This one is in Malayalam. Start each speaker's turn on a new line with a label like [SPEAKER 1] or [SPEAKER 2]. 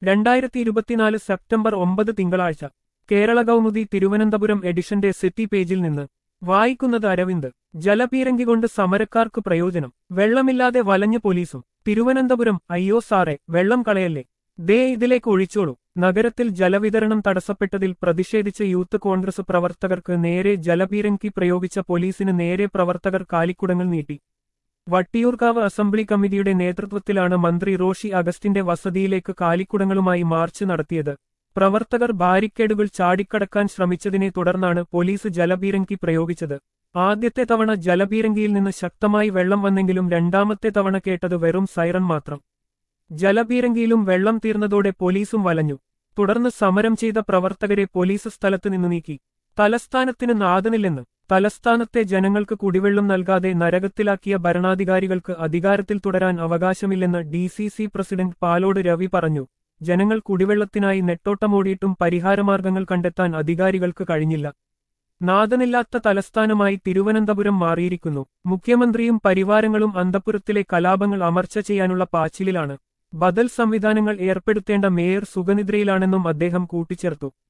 [SPEAKER 1] രണ്ടായിരത്തി ഇരുപത്തിനാല് സെപ്റ്റംബർ ഒമ്പത് തിങ്കളാഴ്ച കേരള കൗമുദി തിരുവനന്തപുരം എഡിഷന്റെ സിറ്റി പേജിൽ നിന്ന് വായിക്കുന്നത് അരവിന്ദ് ജലപീരങ്കി കൊണ്ട് സമരക്കാർക്ക് പ്രയോജനം വെള്ളമില്ലാതെ വലഞ്ഞു പോലീസും തിരുവനന്തപുരം അയ്യോ സാറേ വെള്ളം കളയല്ലേ ദേ ഇതിലേക്ക് ഒഴിച്ചോളൂ നഗരത്തിൽ ജലവിതരണം തടസ്സപ്പെട്ടതിൽ പ്രതിഷേധിച്ച് യൂത്ത് കോൺഗ്രസ് പ്രവർത്തകർക്ക് നേരെ ജലപീരങ്കി പ്രയോഗിച്ച പോലീസിന് നേരെ പ്രവർത്തകർ കാലിക്കുടങ്ങൾ നീട്ടി വട്ടിയൂർക്കാവ് അസംബ്ലി കമ്മിറ്റിയുടെ നേതൃത്വത്തിലാണ് മന്ത്രി റോഷി അഗസ്റ്റിന്റെ വസതിയിലേക്ക് കാലിക്കുടങ്ങളുമായി മാർച്ച് നടത്തിയത് പ്രവർത്തകർ ബാരിക്കേഡുകൾ ചാടിക്കടക്കാൻ ശ്രമിച്ചതിനെ തുടർന്നാണ് പോലീസ് ജലപീരങ്കി പ്രയോഗിച്ചത് ആദ്യത്തെ തവണ ജലപീരങ്കിയിൽ നിന്ന് ശക്തമായി വെള്ളം വന്നെങ്കിലും രണ്ടാമത്തെ തവണ കേട്ടത് വെറും സൈറൺ മാത്രം ജലപീരങ്കിയിലും വെള്ളം തീർന്നതോടെ പോലീസും വലഞ്ഞു തുടർന്ന് സമരം ചെയ്ത പ്രവർത്തകരെ പോലീസ് സ്ഥലത്ത് നിന്ന് നീക്കി തലസ്ഥാനത്തിന് നാഥനില്ലെന്ന് തലസ്ഥാനത്തെ ജനങ്ങൾക്ക് കുടിവെള്ളം നൽകാതെ നരകത്തിലാക്കിയ ഭരണാധികാരികൾക്ക് അധികാരത്തിൽ തുടരാൻ അവകാശമില്ലെന്ന് D C C president Palode Ravi പറഞ്ഞു ജനങ്ങൾ കുടിവെള്ളത്തിനായി നെട്ടോട്ടമോടിയിട്ടും പരിഹാരമാർഗങ്ങൾ കണ്ടെത്താൻ അധികാരികൾക്ക് കഴിഞ്ഞില്ല നാഥനില്ലാത്ത തലസ്ഥാനമായി തിരുവനന്തപുരം മാറിയിരിക്കുന്നു മുഖ്യമന്ത്രിയും പരിവാരങ്ങളും അന്തപുരത്തിലെ കലാപങ്ങൾ അമർച്ച ചെയ്യാനുള്ള പാച്ചിലിലാണ് ബദൽ സംവിധാനങ്ങൾ ഏർപ്പെടുത്തേണ്ട മേയർ സുഖനിദ്രയിലാണെന്നും അദ്ദേഹം കൂട്ടിച്ചേർത്തു